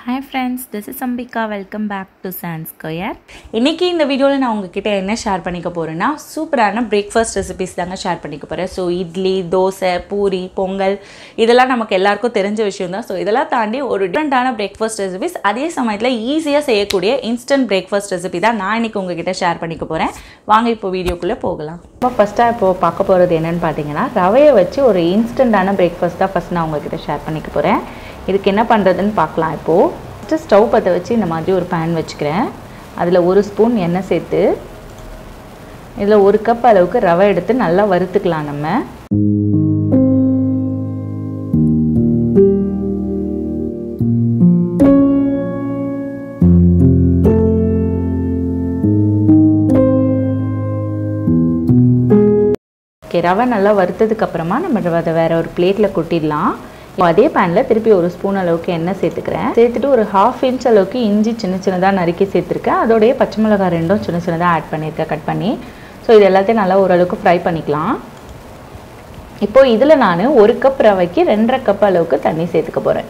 hi friends this is Ambika welcome back to chance square இன்றைக்கி இந்த வீடியோவில் நான் உங்ககிட்ட என்ன ஷேர் பண்ணிக்க போகிறேன்னா சூப்பரான பிரேக்ஃபாஸ்ட் ரெசிபிஸ் தாங்க ஷேர் பண்ணிக்க போகிறேன் ஸோ இட்லி தோசை பூரி பொங்கல் இதெல்லாம் நமக்கு எல்லாருக்கும் தெரிஞ்ச விஷயம் தான் ஸோ இதெல்லாம் தாண்டி ஒரு டிஃப்ரெண்ட்டான பிரேக்ஃபாஸ்ட் ரெசிபிஸ் அதே சமயத்தில் ஈஸியாக செய்யக்கூடிய இன்ஸ்டன்ட் பிரேக்ஃபாஸ்ட் ரெசிபி தான் நான் இன்றைக்கி உங்ககிட்ட ஷேர் பண்ணிக்க போகிறேன் வாங்க இப்போ வீடியோக்குள்ளே போகலாம் இப்போ ஃபஸ்ட்டாக இப்போது பார்க்க போகிறது என்னென்னு பார்த்தீங்கன்னா ரவையை வச்சு ஒரு இன்ஸ்டண்ட்டான பிரேக்ஃபாஸ்ட் தான் ஃபஸ்ட் நான் உங்ககிட்ட ஷேர் பண்ணிக்க போகிறேன் இதுக்கு என்ன பண்ணுறதுன்னு பார்க்கலாம் இப்போது ஃபஸ்ட்டு ஸ்டவ் பற்ற வச்சு இந்த மாதிரி ஒரு பேன் வச்சுக்கிறேன் அதில் ஒரு ஸ்பூன் எண்ணெய் சேர்த்து இதில் ஒரு கப் அளவுக்கு ரவை எடுத்து நல்லா வறுத்துக்கலாம் நம்ம ஓகே ரவை நல்லா வறுத்ததுக்கு அப்புறமா நம்ம அதை வேற ஒரு பிளேட்டில் கொட்டிடலாம் இப்போ அதே பேனில் திருப்பி ஒரு ஸ்பூன் அளவுக்கு எண்ணெய் சேர்த்துக்கிறேன் சேர்த்துட்டு ஒரு ஹாஃப் இன்ச் அளவுக்கு இஞ்சி சின்ன சின்னதாக நறுக்கி சேர்த்துருக்கேன் அதோடைய பச்சை மிளகாய் ரெண்டும் சின்ன சின்னதாக ஆட் பண்ணியிருக்கேன் கட் பண்ணி ஸோ இது எல்லாத்தையும் நல்லா ஓரளவுக்கு ஃப்ரை பண்ணிக்கலாம் இப்போது இதில் நான் ஒரு கப் ரவைக்கு ரெண்டரை கப் அளவுக்கு தண்ணி சேர்த்துக்க போகிறேன்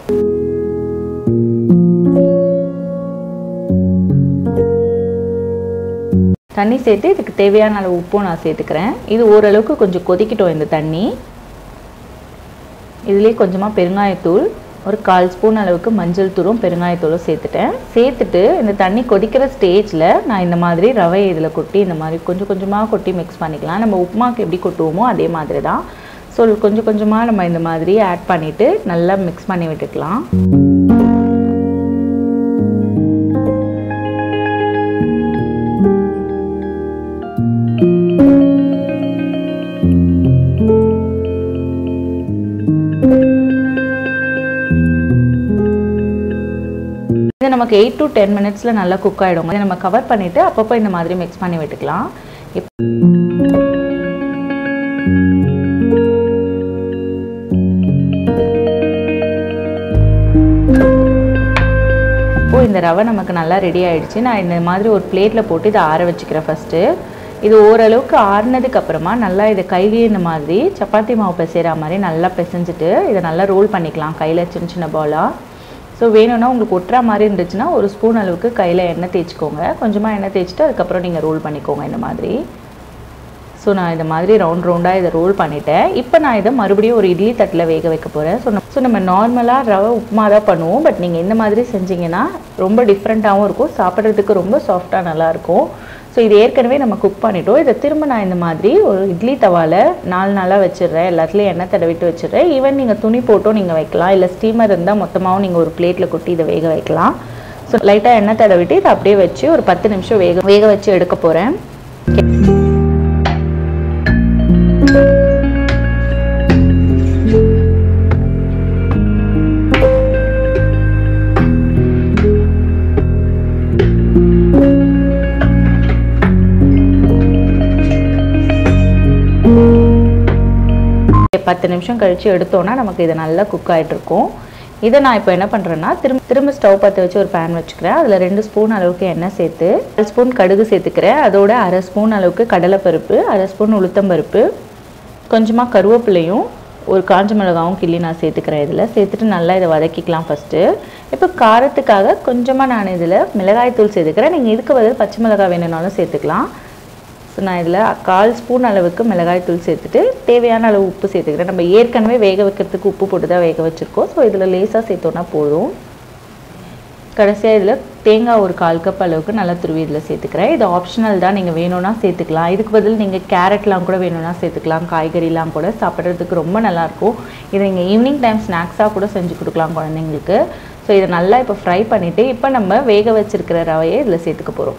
தண்ணி சேர்த்து இதுக்கு தேவையான அளவு உப்பும் நான் சேர்த்துக்கிறேன் இது ஓரளவுக்கு கொஞ்சம் கொதிக்கட்டும் இந்த தண்ணி இதுலேயே கொஞ்சமாக பெருங்காயத்தூள் ஒரு கால் ஸ்பூன் அளவுக்கு மஞ்சள் தூளும் பெருங்காயத்தூளும் சேர்த்துட்டேன் சேர்த்துட்டு இந்த தண்ணி கொதிக்கிற ஸ்டேஜில் நான் இந்த மாதிரி ரவையை இதில் கொட்டி இந்த மாதிரி கொஞ்சம் கொஞ்சமாக கொட்டி மிக்ஸ் பண்ணிக்கலாம் நம்ம உப்புமாக்கு எப்படி கொட்டுவோமோ அதே மாதிரி தான் ஸோ கொஞ்சம் கொஞ்சமாக நம்ம இந்த மாதிரி ஆட் பண்ணிவிட்டு நல்லா மிக்ஸ் பண்ணி விட்டுக்கலாம் இது நமக்கு எயிட் டு டென் மினிட்ஸில் நல்லா குக் ஆகிடும் இதை நம்ம கவர் பண்ணிவிட்டு அப்பப்போ இந்த மாதிரி மிக்ஸ் பண்ணி விட்டுக்கலாம் இப் இப்போது இந்த ரவை நமக்கு நல்லா ரெடி ஆகிடுச்சு நான் இந்த மாதிரி ஒரு பிளேட்டில் போட்டு இதை ஆற வச்சுக்கிறேன் ஃபஸ்ட்டு இது ஓரளவுக்கு ஆறுனதுக்கு அப்புறமா நல்லா இதை கையிலேயே இந்த மாதிரி சப்பாத்தி மாவு பிசைகிற மாதிரி நல்லா பிசைஞ்சிட்டு இதை நல்லா ரோல் பண்ணிக்கலாம் கையில் சின்ன சின்ன பாலாக ஸோ வேணும்னா உங்களுக்கு ஒட்டுற மாதிரி இருந்துச்சுன்னா ஒரு ஸ்பூன் அளவுக்கு கையில் எண்ணெய் தேய்ச்சிக்கோங்க கொஞ்சமாக எண்ணெய் தேய்ச்சிட்டு அதுக்கப்புறம் நீங்கள் ரோல் பண்ணிக்கோங்க இந்த மாதிரி ஸோ நான் இந்த மாதிரி ரவுண்ட் ரவுண்டாக இதை ரோல் பண்ணிட்டேன் இப்போ நான் இதை மறுபடியும் ஒரு இட்லி தட்டில் வேக வைக்க போகிறேன் ஸோ ஸோ நம்ம நார்மலாக ரவை உப்புமா தான் பண்ணுவோம் பட் நீங்கள் இந்த மாதிரி செஞ்சீங்கன்னா ரொம்ப டிஃப்ரெண்ட்டாகவும் இருக்கும் சாப்பிட்றதுக்கு ரொம்ப சாஃப்டாக நல்லாயிருக்கும் ஸோ இது ஏற்கனவே நம்ம குக் பண்ணிட்டோம் இதை திரும்ப நான் இந்த மாதிரி ஒரு இட்லி தவாவில் நாலு நாளாக வச்சிடுறேன் எல்லாத்துலேயும் எண்ணெய் தடவிட்டு வச்சிடுறேன் ஈவன் நீங்கள் துணி போட்டும் நீங்கள் வைக்கலாம் இல்லை ஸ்டீமர் இருந்தால் மொத்தமாகவும் நீங்கள் ஒரு பிளேட்டில் கொட்டி இதை வேக வைக்கலாம் ஸோ லைட்டாக எண்ணெய் தடவிட்டு இதை அப்படியே வச்சு ஒரு பத்து நிமிஷம் வேக வேக வச்சு எடுக்க போகிறேன் பத்து நிமிஷம் கழித்து எடுத்தோன்னா நமக்கு இது நல்லா குக் ஆகிட்ருக்கும் இதை நான் இப்போ என்ன பண்ணுறேன்னா திரும்ப திரும்ப ஸ்டவ் பற்ற வச்சு ஒரு பேன் வச்சுக்கிறேன் அதில் ரெண்டு ஸ்பூன் அளவுக்கு எண்ணெய் சேர்த்து அரை ஸ்பூன் கடுகு சேர்த்துக்கிறேன் அதோட அரை ஸ்பூன் அளவுக்கு கடலைப்பருப்பு அரை ஸ்பூன் உளுத்தம்பருப்பு கொஞ்சமாக கருவேப்பிலையும் ஒரு காஞ்ச மிளகாவும் கிள்ளி நான் சேர்த்துக்கிறேன் இதில் சேர்த்துட்டு நல்லா இதை வதக்கிக்கலாம் ஃபஸ்ட்டு இப்போ காரத்துக்காக கொஞ்சமாக நான் இதில் மிளகாய்த்தூள் சேர்த்துக்கிறேன் நீங்கள் இதுக்கு பதில் பச்சை மிளகாய் வேணும்னாலும் சேர்த்துக்கலாம் ஸோ நான் இதில் கால் ஸ்பூன் அளவுக்கு மிளகாய்த்தூள் சேர்த்துட்டு தேவையான அளவு உப்பு சேர்த்துக்கிறேன் நம்ம ஏற்கனவே வேக வைக்கிறதுக்கு உப்பு போட்டு தான் வேக வச்சுருக்கோம் ஸோ இதில் லேசாக சேர்த்தோன்னா போதும் கடைசியாக இதில் தேங்காய் ஒரு கால் கப் அளவுக்கு நல்லா துருவி இதில் சேர்த்துக்கிறேன் இது ஆப்ஷனல் தான் நீங்கள் வேணும்னா சேர்த்துக்கலாம் இதுக்கு பதில் நீங்கள் கேரட்லாம் கூட வேணும்னா சேர்த்துக்கலாம் காய்கறிலாம் கூட சாப்பிட்றதுக்கு ரொம்ப நல்லாயிருக்கும் இதை நீங்கள் ஈவினிங் டைம் ஸ்நாக்ஸாக கூட செஞ்சு கொடுக்கலாம் குழந்தைங்களுக்கு ஸோ இதை நல்லா இப்போ ஃப்ரை பண்ணிவிட்டு இப்போ நம்ம வேக வச்சுருக்கிற ரவையை இதில் சேர்த்துக்க போகிறோம்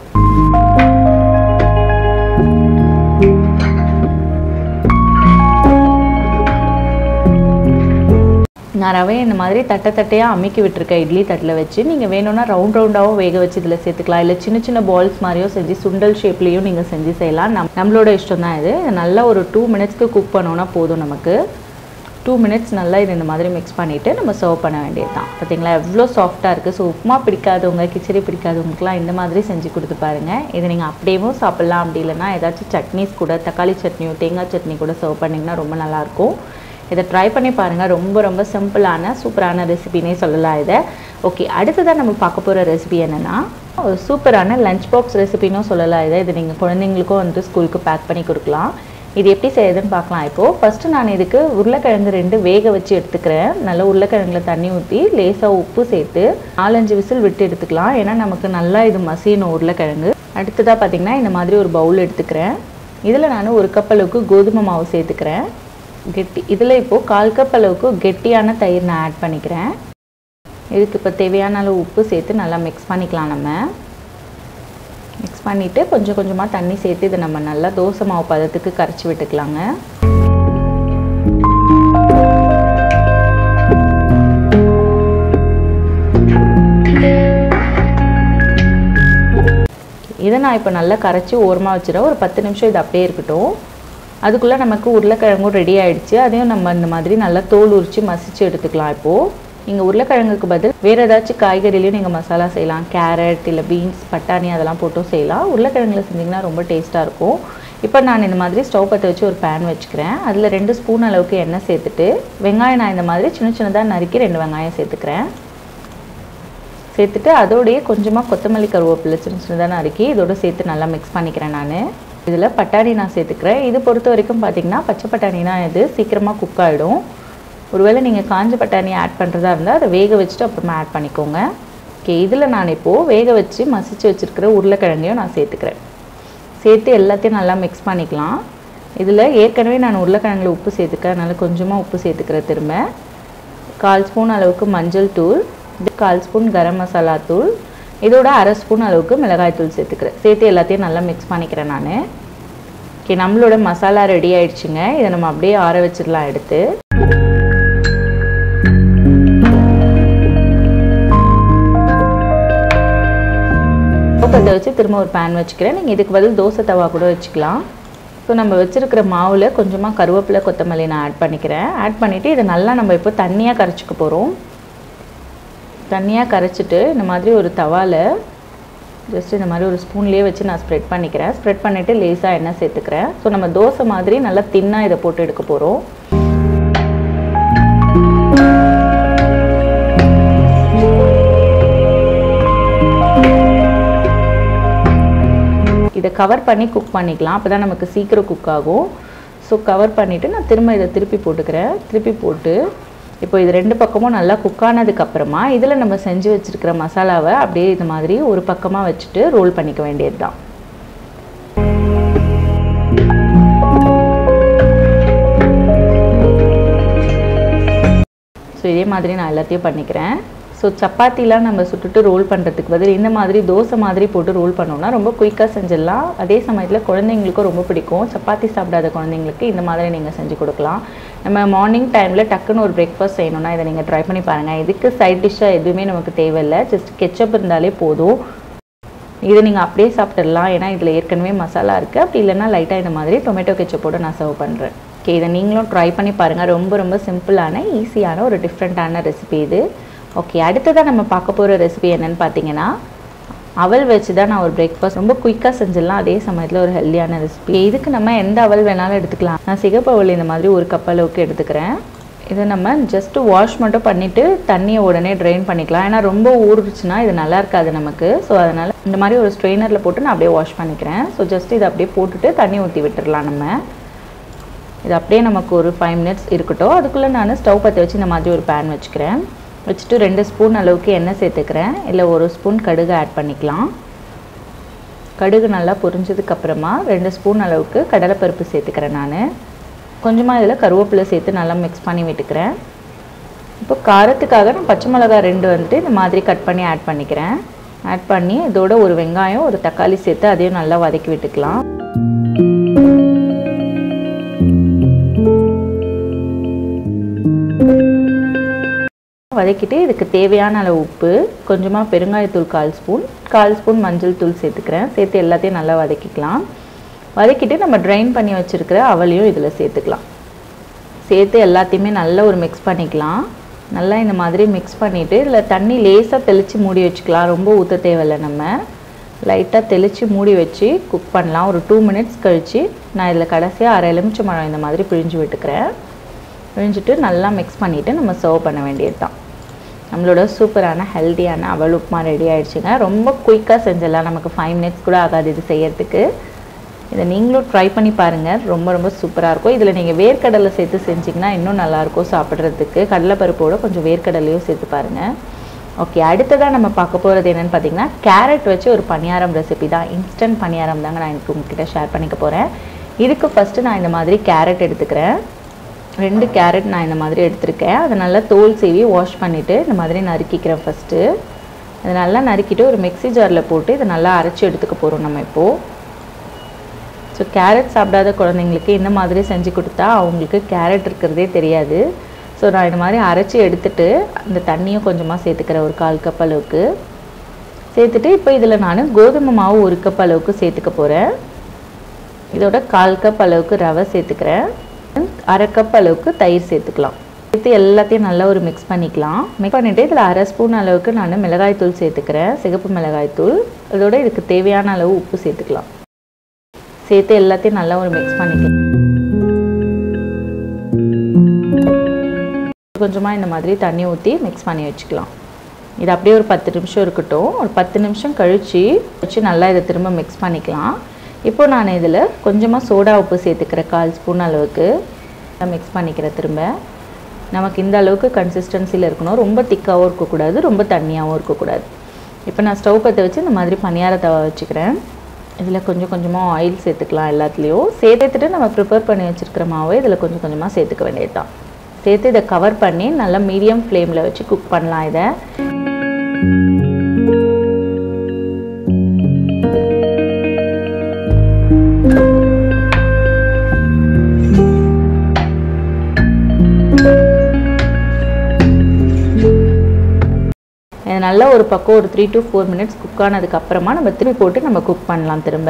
நான் ரவையை இந்த மாதிரி தட்டை தட்டையாக அமுக்கி விட்டுருக்கேன் இட்லி தட்டில் வச்சு நீங்கள் வேணும்னா ரவுண்ட் ரவுண்டாகவும் வேக வச்சு இதில் சேர்த்துக்கலாம் இல்லை சின்ன சின்ன பால்ஸ் மாதிரியோ செஞ்சு சுண்டல் ஷேப்லேயும் நீங்கள் செஞ்சு செய்யலாம் நம் நம்மளோட இஷ்டம் தான் இது நல்லா ஒரு டூ மினிட்ஸ்க்கு குக் பண்ணோன்னா போதும் நமக்கு டூ மினிட்ஸ் நல்லா இது இந்த மாதிரி மிக்ஸ் பண்ணிவிட்டு நம்ம சர்வ் பண்ண வேண்டியது தான் பார்த்தீங்களா எவ்வளோ சாஃப்டாக இருக்குது ஸோ உப்புமா பிடிக்காதவங்க கிச்சடி பிடிக்காதவங்களுக்குலாம் இந்த மாதிரி செஞ்சு கொடுத்து பாருங்கள் இதை நீங்கள் அப்படியேவும் சாப்பிட்லாம் அப்படி இல்லைன்னா ஏதாச்சும் சட்னிஸ் கூட தக்காளி சட்னியோ தேங்காய் சட்னி கூட சர்வ் பண்ணிங்கன்னா ரொம்ப நல்லாயிருக்கும் இதை ட்ரை பண்ணி பாருங்கள் ரொம்ப ரொம்ப சிம்பிளான சூப்பரான ரெசிபினே சொல்லலாம் இதை ஓகே அடுத்ததாக நம்ம பார்க்க போகிற ரெசிபி என்னென்னா ஒரு சூப்பரான லஞ்ச் பாக்ஸ் ரெசிபினும் சொல்லலாம் இதை இது நீங்கள் குழந்தைங்களுக்கும் வந்துட்டு ஸ்கூலுக்கு பேக் பண்ணி கொடுக்கலாம் இது எப்படி செய்யுதுன்னு பார்க்கலாம் இப்போது ஃபஸ்ட்டு நான் இதுக்கு உருளைக்கிழங்கு ரெண்டு வேக வச்சு எடுத்துக்கிறேன் நல்லா உருளைக்கிழங்குல தண்ணி ஊற்றி லேசாக உப்பு சேர்த்து நாலஞ்சு விசில் விட்டு எடுத்துக்கலாம் ஏன்னா நமக்கு நல்லா இது மசியணும் உருளைக்கிழங்கு அடுத்ததாக பார்த்திங்கன்னா இந்த மாதிரி ஒரு பவுல் எடுத்துக்கிறேன் இதில் நான் ஒரு கப் அளவுக்கு கோதுமை மாவு சேர்த்துக்கிறேன் கெட்டி இதில் இப்போது கால் கப் அளவுக்கு கெட்டியான தயிர் நான் ஆட் பண்ணிக்கிறேன் இதுக்கு இப்போ தேவையான அளவு உப்பு சேர்த்து நல்லா மிக்ஸ் பண்ணிக்கலாம் நம்ம மிக்ஸ் பண்ணிவிட்டு கொஞ்சம் கொஞ்சமாக தண்ணி சேர்த்து இதை நம்ம நல்லா தோசை மாவு பதத்துக்கு கரைச்சி விட்டுக்கலாங்க இதை நான் இப்போ நல்லா கரைச்சி ஓரமாக வச்சுருவேன் ஒரு பத்து நிமிஷம் இது அப்படியே இருக்கட்டும் அதுக்குள்ளே நமக்கு உருளைக்கிழங்கும் ரெடி ஆகிடுச்சு அதையும் நம்ம இந்த மாதிரி நல்லா தோல் உரித்து மசித்து எடுத்துக்கலாம் இப்போது நீங்கள் உருளைக்கிழங்குக்கு பதில் வேறு ஏதாச்சும் காய்கறிலையும் நீங்கள் மசாலா செய்யலாம் கேரட் இல்லை பீன்ஸ் பட்டாணி அதெல்லாம் போட்டும் செய்யலாம் உருளைக்கிழங்குல செஞ்சிங்கன்னா ரொம்ப டேஸ்ட்டாக இருக்கும் இப்போ நான் இந்த மாதிரி ஸ்டவ் பற்ற வச்சு ஒரு பேன் வச்சுக்கிறேன் அதில் ரெண்டு ஸ்பூன் அளவுக்கு எண்ணெய் சேர்த்துட்டு வெங்காயம் நான் இந்த மாதிரி சின்ன சின்னதாக நறுக்கி ரெண்டு வெங்காயம் சேர்த்துக்கிறேன் சேர்த்துட்டு அதோடையே கொஞ்சமாக கொத்தமல்லி கருவேப்பிலை சின்ன சின்னதாக நறுக்கி இதோட சேர்த்து நல்லா மிக்ஸ் பண்ணிக்கிறேன் நான் இதில் பட்டாணி நான் சேர்த்துக்கிறேன் இது பொறுத்த வரைக்கும் பார்த்திங்கன்னா பச்சை பட்டாணினா இது சீக்கிரமாக குக் ஆகிடும் ஒருவேளை நீங்கள் காஞ்ச பட்டாணி ஆட் பண்ணுறதா இருந்தால் அதை வேக வச்சுட்டு அப்புறமா ஆட் பண்ணிக்கோங்க ஓகே இதில் நான் இப்போது வேக வச்சு மசிச்சு வச்சுருக்கிற உருளைக்கிழங்கையும் நான் சேர்த்துக்கிறேன் சேர்த்து எல்லாத்தையும் நல்லா மிக்ஸ் பண்ணிக்கலாம் இதில் ஏற்கனவே நான் உருளைக்கிழங்குல உப்பு சேர்த்துக்கிறேன் அதனால் கொஞ்சமாக உப்பு சேர்த்துக்கிறேன் திரும்ப கால் ஸ்பூன் அளவுக்கு மஞ்சள் தூள் கால் ஸ்பூன் கரம் மசாலா தூள் இதோட அரை ஸ்பூன் அளவுக்கு மிளகாய் தூள் சேர்த்துக்கிறேன் சேர்த்து எல்லாத்தையும் நல்லா மிக்ஸ் பண்ணிக்கிறேன் நான் ஓகே நம்மளோட மசாலா ரெடி ஆயிடுச்சுங்க இதை நம்ம அப்படியே ஆற வச்சிடலாம் எடுத்து பற்ற வச்சு திரும்ப ஒரு பேன் வச்சுக்கிறேன் நீங்கள் இதுக்கு பதில் தோசை தவா கூட வச்சுக்கலாம் ஸோ நம்ம வச்சுருக்கிற மாவில் கொஞ்சமாக கருவேப்பிலை கொத்தமல்லி நான் ஆட் பண்ணிக்கிறேன் ஆட் பண்ணிவிட்டு இதை நல்லா நம்ம இப்போ தண்ணியாக கரைச்சிக்க போகிறோம் தண்ணியாக கரைச்சிட்டு இந்த மாதிரி ஒரு தவாவில் ஜஸ்ட் இந்த மாதிரி ஒரு ஸ்பூன்லேயே வச்சு நான் ஸ்ப்ரெட் பண்ணிக்கிறேன் ஸ்ப்ரெட் பண்ணிவிட்டு லேஸாக எண்ணெய் சேர்த்துக்கிறேன் ஸோ நம்ம தோசை மாதிரி நல்லா தின்னாக இதை போட்டு எடுக்க போகிறோம் இதை கவர் பண்ணி குக் பண்ணிக்கலாம் அப்போ தான் நமக்கு சீக்கிரம் குக் ஆகும் ஸோ கவர் பண்ணிவிட்டு நான் திரும்ப இதை திருப்பி போட்டுக்கிறேன் திருப்பி போட்டு இப்போ இது ரெண்டு பக்கமும் நல்லா குக் ஆனதுக்கப்புறமா இதில் நம்ம செஞ்சு வச்சுருக்கிற மசாலாவை அப்படியே இது மாதிரி ஒரு பக்கமாக வச்சுட்டு ரோல் பண்ணிக்க வேண்டியது தான் ஸோ இதே மாதிரி நான் எல்லாத்தையும் பண்ணிக்கிறேன் ஸோ சப்பாத்திலாம் நம்ம சுட்டுட்டு ரோல் பண்ணுறதுக்கு பதில் இந்த மாதிரி தோசை மாதிரி போட்டு ரோல் பண்ணோம்னா ரொம்ப குயிக்காக செஞ்சிடலாம் அதே சமயத்தில் குழந்தைங்களுக்கும் ரொம்ப பிடிக்கும் சப்பாத்தி சாப்பிடாத குழந்தைங்களுக்கு இந்த மாதிரி நீங்கள் செஞ்சு கொடுக்கலாம் நம்ம மார்னிங் டைமில் டக்குன்னு ஒரு பிரேக்ஃபாஸ்ட் செய்யணும்னா இதை நீங்கள் ட்ரை பண்ணி பாருங்கள் இதுக்கு சைட் டிஷ்ஷாக எதுவுமே நமக்கு தேவையில்லை ஜஸ்ட் கெச்சப் இருந்தாலே போதும் இதை நீங்கள் அப்படியே சாப்பிட்டுடலாம் ஏன்னா இதில் ஏற்கனவே மசாலா இருக்குது அப்படி இல்லைன்னா லைட்டாக இந்த மாதிரி டொமேட்டோ கெச்சப்போடு நான் சர்வ் பண்ணுறேன் ஓகே இதை நீங்களும் ட்ரை பண்ணி பாருங்கள் ரொம்ப ரொம்ப சிம்பிளான ஈஸியான ஒரு டிஃப்ரெண்ட்டான ரெசிபி இது ஓகே அடுத்ததாக நம்ம பார்க்க போகிற ரெசிபி என்னென்னு பார்த்தீங்கன்னா அவல் வச்சு தான் நான் ஒரு பிரேக்ஃபாஸ்ட் ரொம்ப குயிக்காக செஞ்சிடலாம் அதே சமயத்தில் ஒரு ஹெல்த்தியான ரெசிபி இதுக்கு நம்ம எந்த அவல் வேணாலும் எடுத்துக்கலாம் நான் சிகப்பு அவல் இந்த மாதிரி ஒரு கப் அளவுக்கு எடுத்துக்கிறேன் இதை நம்ம ஜஸ்ட்டு வாஷ் மட்டும் பண்ணிவிட்டு தண்ணியை உடனே ட்ரெயின் பண்ணிக்கலாம் ஏன்னா ரொம்ப ஊறுச்சுன்னா இது நல்லா இருக்காது நமக்கு ஸோ அதனால் இந்த மாதிரி ஒரு ஸ்ட்ரெயினரில் போட்டு நான் அப்படியே வாஷ் பண்ணிக்கிறேன் ஸோ ஜஸ்ட் இதை அப்படியே போட்டுட்டு தண்ணி ஊற்றி விட்டுடலாம் நம்ம இது அப்படியே நமக்கு ஒரு ஃபைவ் மினிட்ஸ் இருக்கட்டும் அதுக்குள்ளே நான் ஸ்டவ் பற்ற வச்சு இந்த மாதிரி ஒரு பேன் வச்சுக்கிறேன் வச்சுட்டு ரெண்டு ஸ்பூன் அளவுக்கு எண்ணெய் சேர்த்துக்கிறேன் இல்லை ஒரு ஸ்பூன் கடுகு ஆட் பண்ணிக்கலாம் கடுகு நல்லா பொரிஞ்சதுக்கப்புறமா ரெண்டு ஸ்பூன் அளவுக்கு கடலைப்பருப்பு சேர்த்துக்கிறேன் நான் கொஞ்சமாக இதில் கருவேப்பிலை சேர்த்து நல்லா மிக்ஸ் பண்ணி விட்டுக்கிறேன் இப்போ காரத்துக்காக நான் பச்சை மிளகா ரெண்டு வந்துட்டு இந்த மாதிரி கட் பண்ணி ஆட் பண்ணிக்கிறேன் ஆட் பண்ணி இதோட ஒரு வெங்காயம் ஒரு தக்காளி சேர்த்து அதையும் நல்லா வதக்கி விட்டுக்கலாம் வதக்கிட்டு இதுக்கு தேவையான அளவு உப்பு கொஞ்சமாக பெருங்காயத்தூள் கால் ஸ்பூன் கால் ஸ்பூன் மஞ்சள் தூள் சேர்த்துக்கிறேன் சேர்த்து எல்லாத்தையும் நல்லா வதக்கிக்கலாம் வதக்கிட்டு நம்ம ட்ரைன் பண்ணி வச்சுருக்கிற அவளையும் இதில் சேர்த்துக்கலாம் சேர்த்து எல்லாத்தையுமே நல்லா ஒரு மிக்ஸ் பண்ணிக்கலாம் நல்லா இந்த மாதிரி மிக்ஸ் பண்ணிவிட்டு இதில் தண்ணி லேசாக தெளித்து மூடி வச்சுக்கலாம் ரொம்ப ஊற்ற தேவையில்லை நம்ம லைட்டாக தெளித்து மூடி வச்சு குக் பண்ணலாம் ஒரு டூ மினிட்ஸ் கழித்து நான் இதில் கடைசியாக அரை எலுமிச்சை மரம் இந்த மாதிரி பிழிஞ்சு விட்டுக்கிறேன் பிழிஞ்சிட்டு நல்லா மிக்ஸ் பண்ணிவிட்டு நம்ம சர்வ் பண்ண வேண்டியது தான் நம்மளோட சூப்பரான ஹெல்த்தியான அவல் உப்புமா ரெடி ஆயிடுச்சுங்க ரொம்ப குயிக்காக செஞ்சிடலாம் நமக்கு ஃபைவ் மினிட்ஸ் கூட ஆகாது இது செய்யறதுக்கு இதை நீங்களும் ட்ரை பண்ணி பாருங்கள் ரொம்ப ரொம்ப சூப்பராக இருக்கும் இதில் நீங்கள் வேர்க்கடலை சேர்த்து செஞ்சிங்கன்னா இன்னும் நல்லாயிருக்கும் சாப்பிட்றதுக்கு கடலைப்பருப்போட கொஞ்சம் வேர்க்கடலையும் சேர்த்து பாருங்கள் ஓகே அடுத்ததாக நம்ம பார்க்க போகிறது என்னென்னு பார்த்தீங்கன்னா கேரட் வச்சு ஒரு பணியாரம் ரெசிபி தான் இன்ஸ்டன்ட் பணியாரம் தாங்க நான் எனக்கு உங்ககிட்ட ஷேர் பண்ணிக்க போகிறேன் இதுக்கு ஃபஸ்ட்டு நான் இந்த மாதிரி கேரட் எடுத்துக்கிறேன் ரெண்டு கேரட் நான் இந்த மாதிரி எடுத்திருக்கேன் அதை நல்லா தோல் சீவி வாஷ் பண்ணிவிட்டு இந்த மாதிரி நறுக்கிக்கிறேன் ஃபஸ்ட்டு அதை நல்லா நறுக்கிட்டு ஒரு மிக்ஸி ஜாரில் போட்டு இதை நல்லா அரைச்சி எடுத்துக்க போகிறோம் நம்ம இப்போது ஸோ கேரட் சாப்பிடாத குழந்தைங்களுக்கு இந்த மாதிரி செஞ்சு கொடுத்தா அவங்களுக்கு கேரட் இருக்கிறதே தெரியாது ஸோ நான் இந்த மாதிரி அரைச்சி எடுத்துட்டு அந்த தண்ணியும் கொஞ்சமாக சேர்த்துக்கிறேன் ஒரு கால் கப் அளவுக்கு சேர்த்துட்டு இப்போ இதில் நான் கோதுமை மாவு ஒரு கப் அளவுக்கு சேர்த்துக்க போகிறேன் இதோட கால் கப் அளவுக்கு ரவை சேர்த்துக்கிறேன் அரை கப் அளவுக்கு தயிர் சேர்த்துக்கலாம் சேர்த்து எல்லாத்தையும் நல்லா ஒரு மிக்ஸ் பண்ணிக்கலாம் மிக்ஸ் பண்ணிவிட்டு இதில் அரை ஸ்பூன் அளவுக்கு நான் மிளகாய்த்தூள் சேர்த்துக்கிறேன் சிகப்பு மிளகாய்த்தூள் இதோட இதுக்கு தேவையான அளவு உப்பு சேர்த்துக்கலாம் சேர்த்து எல்லாத்தையும் நல்லா ஒரு மிக்ஸ் பண்ணிக்கலாம் கொஞ்சமாக இந்த மாதிரி தண்ணி ஊற்றி மிக்ஸ் பண்ணி வச்சுக்கலாம் இது அப்படியே ஒரு பத்து நிமிஷம் இருக்கட்டும் ஒரு பத்து நிமிஷம் கழித்து வச்சு நல்லா இதை திரும்ப மிக்ஸ் பண்ணிக்கலாம் இப்போ நான் இதில் கொஞ்சமாக சோடா உப்பு சேர்த்துக்கிறேன் கால் ஸ்பூன் அளவுக்கு மிக்ஸ் பண்ணிக்கிறேன் திரும்ப நமக்கு இந்த அளவுக்கு கன்சிஸ்டன்சியில் இருக்கணும் ரொம்ப திக்காகவும் இருக்கக்கூடாது ரொம்ப தண்ணியாகவும் இருக்கக்கூடாது இப்போ நான் ஸ்டவ் பற்ற வச்சு இந்த மாதிரி பணியார தவா வச்சுக்கிறேன் இதில் கொஞ்சம் கொஞ்சமாக ஆயில் சேர்த்துக்கலாம் எல்லாத்துலேயும் சேர்த்துட்டு நம்ம ப்ரிப்பேர் பண்ணி வச்சுருக்கிற மாவை இதில் கொஞ்சம் கொஞ்சமாக சேர்த்துக்க வேண்டியது தான் சேர்த்து இதை கவர் பண்ணி நல்லா மீடியம் ஃப்ளேமில் வச்சு குக் பண்ணலாம் இதை இது நல்லா ஒரு பக்கம் ஒரு three to four minutes cook ஆனதுக்கு அப்புறமா நம்ம திருப்பி போட்டு நம்ம குக் பண்ணலாம் திரும்ப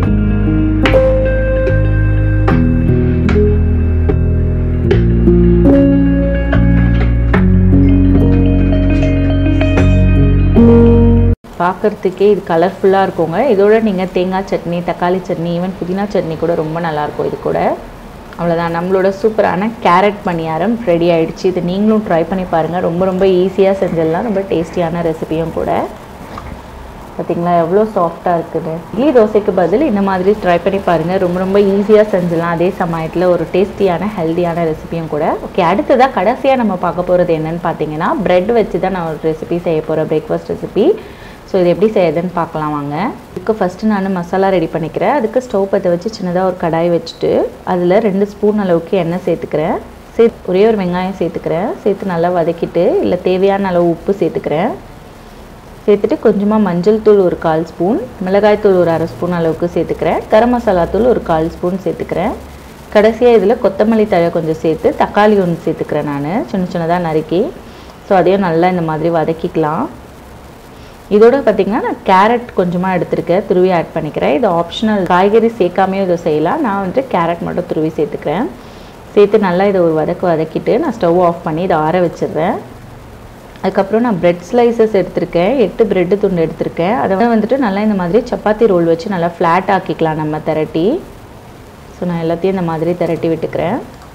பார்க்குறதுக்கே இது கலர்ஃபுல்லாக இருக்குங்க இதோட நீங்கள் தேங்காய் சட்னி தக்காளி சட்னி ஈவன் புதினா சட்னி கூட ரொம்ப நல்லாயிருக்கும் இது கூட அவ்வளோதான் நம்மளோட சூப்பரான கேரட் பணியாரம் ரெடி ஆகிடுச்சு இது நீங்களும் ட்ரை பண்ணி பாருங்கள் ரொம்ப ரொம்ப ஈஸியாக செஞ்சிடலாம் ரொம்ப டேஸ்டியான ரெசிபியும் கூட பார்த்திங்களா எவ்வளோ சாஃப்டாக இருக்குது இட்லி தோசைக்கு பதில் இந்த மாதிரி ட்ரை பண்ணி பாருங்கள் ரொம்ப ரொம்ப ஈஸியாக செஞ்சிடலாம் அதே சமயத்தில் ஒரு டேஸ்டியான ஹெல்த்தியான ரெசிபியும் கூட ஓகே அடுத்ததாக கடைசியாக நம்ம பார்க்க போகிறது என்னென்னு பார்த்தீங்கன்னா ப்ரெட் வச்சு தான் நான் ஒரு ரெசிபி செய்ய போகிறேன் பிரேக்ஃபாஸ்ட் ரெசிபி ஸோ இது எப்படி செய்யுதுன்னு பார்க்கலாம் வாங்க இதுக்கு ஃபஸ்ட்டு நான் மசாலா ரெடி பண்ணிக்கிறேன் அதுக்கு ஸ்டவ் பற்ற வச்சு சின்னதாக ஒரு கடாய் வச்சுட்டு அதில் ரெண்டு ஸ்பூன் அளவுக்கு எண்ணெய் சேர்த்துக்கிறேன் சேர்த்து ஒரே ஒரு வெங்காயம் சேர்த்துக்கிறேன் சேர்த்து நல்லா வதக்கிட்டு இல்லை தேவையான அளவு உப்பு சேர்த்துக்கிறேன் சேர்த்துட்டு கொஞ்சமாக மஞ்சள் தூள் ஒரு கால் ஸ்பூன் மிளகாய் தூள் ஒரு அரை ஸ்பூன் அளவுக்கு சேர்த்துக்கிறேன் கரம் மசாலா தூள் ஒரு கால் ஸ்பூன் சேர்த்துக்கிறேன் கடைசியாக இதில் கொத்தமல்லி தழை கொஞ்சம் சேர்த்து தக்காளி ஒன்று சேர்த்துக்கிறேன் நான் சின்ன சின்னதாக நறுக்கி ஸோ அதையும் நல்லா இந்த மாதிரி வதக்கிக்கலாம் இதோட பார்த்திங்கன்னா நான் கேரட் கொஞ்சமாக எடுத்திருக்கேன் துருவி ஆட் பண்ணிக்கிறேன் இது ஆப்ஷனல் காய்கறி சேர்க்காமையும் இதை செய்யலாம் நான் வந்துட்டு கேரட் மட்டும் துருவி சேர்த்துக்கிறேன் சேர்த்து நல்லா இதை ஒரு வதக்கு வதக்கிட்டு நான் ஸ்டவ் ஆஃப் பண்ணி இதை ஆற வச்சிடுறேன் அதுக்கப்புறம் நான் பிரெட் ஸ்லைசஸ் எடுத்திருக்கேன் எட்டு பிரெட்டு துண்டு எடுத்திருக்கேன் அதை வந்துட்டு நல்லா இந்த மாதிரி சப்பாத்தி ரோல் வச்சு நல்லா ஃப்ளாட் ஆக்கிக்கலாம் நம்ம திரட்டி ஸோ நான் எல்லாத்தையும் இந்த மாதிரி திரட்டி விட்டுக்கிறேன்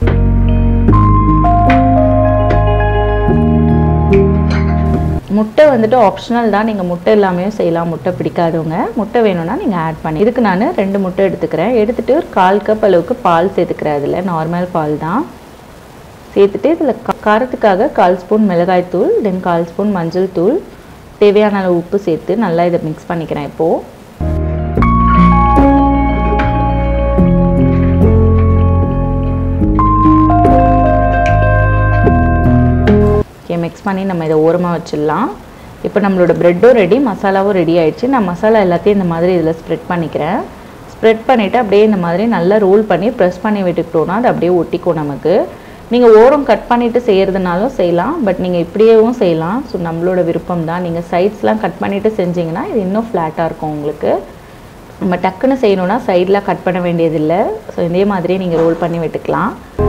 முட்டை வந்துட்டு ஆப்ஷனல் தான் நீங்கள் முட்டை எல்லாமே செய்யலாம் முட்டை பிடிக்காதவங்க முட்டை வேணும்னா நீங்கள் ஆட் பண்ணி இதுக்கு நான் ரெண்டு முட்டை எடுத்துக்கிறேன் எடுத்துகிட்டு ஒரு கால் கப் அளவுக்கு பால் சேர்த்துக்கிறேன் அதில் நார்மல் பால் தான் சேர்த்துட்டு இதில் காரத்துக்காக கால் ஸ்பூன் மிளகாய் தூள் தென் கால் ஸ்பூன் மஞ்சள் தூள் தேவையான அளவு உப்பு சேர்த்து நல்லா இதை மிக்ஸ் பண்ணிக்கிறேன் இப்போது ஓகே மிக்ஸ் பண்ணி நம்ம இதை ஓரமாக வச்சிடலாம் இப்போ நம்மளோட ப்ரெட்டும் ரெடி மசாலாவும் ரெடி ஆயிடுச்சு நான் மசாலா எல்லாத்தையும் இந்த மாதிரி இதில் ஸ்ப்ரெட் பண்ணிக்கிறேன் ஸ்ப்ரெட் பண்ணிவிட்டு அப்படியே இந்த மாதிரி நல்லா ரோல் பண்ணி ப்ரெஸ் பண்ணி விட்டுக்கிட்டோன்னா அது அப்படியே ஒட்டிக்கும் நமக்கு நீங்கள் ஓரம் கட் பண்ணிவிட்டு செய்கிறதுனாலும் செய்யலாம் பட் நீங்கள் இப்படியேவும் செய்யலாம் ஸோ நம்மளோட விருப்பம் தான் நீங்கள் சைட்ஸ்லாம் கட் பண்ணிவிட்டு செஞ்சிங்கன்னா இது இன்னும் ஃப்ளாட்டாக இருக்கும் உங்களுக்கு நம்ம டக்குன்னு செய்யணுன்னா சைடில் கட் பண்ண வேண்டியதில்லை ஸோ இதே மாதிரியே நீங்கள் ரோல் பண்ணி விட்டுக்கலாம்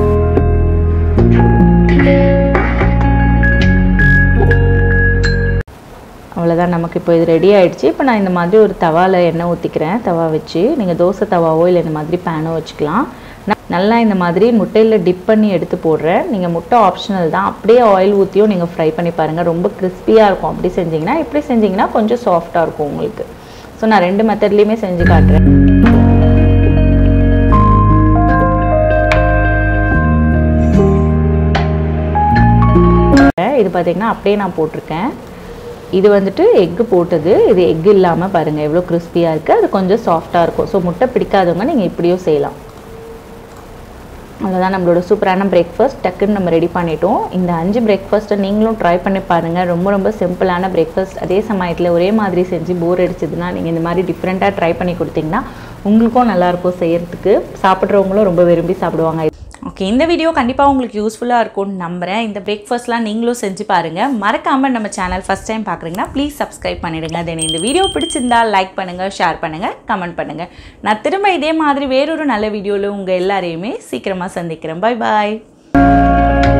அவ்வளோதான் நமக்கு இப்போ இது ரெடி ஆயிடுச்சு இப்போ நான் இந்த மாதிரி ஒரு தவாவில் எண்ணெய் ஊற்றிக்கிறேன் தவா வச்சு நீங்கள் தோசை தவாவோ இல்லை இந்த மாதிரி பேனோ வச்சுக்கலாம் நான் நல்லா இந்த மாதிரி முட்டையில் டிப் பண்ணி எடுத்து போடுறேன் நீங்கள் முட்டை ஆப்ஷனல் தான் அப்படியே ஆயில் ஊற்றியும் நீங்கள் ஃப்ரை பண்ணி பாருங்கள் ரொம்ப கிறிஸ்பியாக இருக்கும் அப்படி செஞ்சிங்கன்னா இப்படி செஞ்சிங்கன்னா கொஞ்சம் சாஃப்டாக இருக்கும் உங்களுக்கு ஸோ நான் ரெண்டு மெத்தட்லேயுமே செஞ்சு காட்டுறேன் இது பார்த்தீங்கன்னா அப்படியே நான் போட்டிருக்கேன் இது வந்துட்டு எக்கு போட்டது இது எக் இல்லாமல் பாருங்கள் எவ்வளோ கிறிஸ்பியாக இருக்குது அது கொஞ்சம் சாஃப்டாக இருக்கும் ஸோ முட்டை பிடிக்காதவங்க நீங்கள் இப்படியும் செய்யலாம் அவ்வளோதான் நம்மளோட சூப்பரான பிரேக்ஃபாஸ்ட் டக்குன்னு நம்ம ரெடி பண்ணிட்டோம் இந்த அஞ்சு பிரேக்ஃபாஸ்ட்டை நீங்களும் ட்ரை பண்ணி பாருங்கள் ரொம்ப ரொம்ப சிம்பிளான பிரேக்ஃபாஸ்ட் அதே சமயத்தில் ஒரே மாதிரி செஞ்சு போர் அடிச்சதுன்னா நீங்கள் இந்த மாதிரி டிஃப்ரெண்ட்டாக ட்ரை பண்ணி கொடுத்தீங்கன்னா உங்களுக்கும் நல்லாயிருக்கும் செய்கிறதுக்கு சாப்பிட்றவங்களும் ரொம்ப விரும்பி சாப்பிடுவாங்க ஓகே இந்த வீடியோ கண்டிப்பாக உங்களுக்கு யூஸ்ஃபுல்லாக இருக்கும்னு நம்புகிறேன் இந்த பிரேக்ஃபாஸ்ட்லாம் நீங்களும் செஞ்சு பாருங்கள் மறக்காமல் நம்ம சேனல் ஃபஸ்ட் டைம் பார்க்குறீங்கன்னா ப்ளீஸ் சப்ஸ்கிரைப் பண்ணிடுங்க தென் இந்த வீடியோ பிடிச்சிருந்தா லைக் பண்ணுங்கள் ஷேர் பண்ணுங்கள் கமெண்ட் பண்ணுங்கள் நான் திரும்ப இதே மாதிரி வேறொரு நல்ல வீடியோவில் உங்கள் எல்லாரையுமே சீக்கிரமாக சந்திக்கிறேன் பாய் பாய்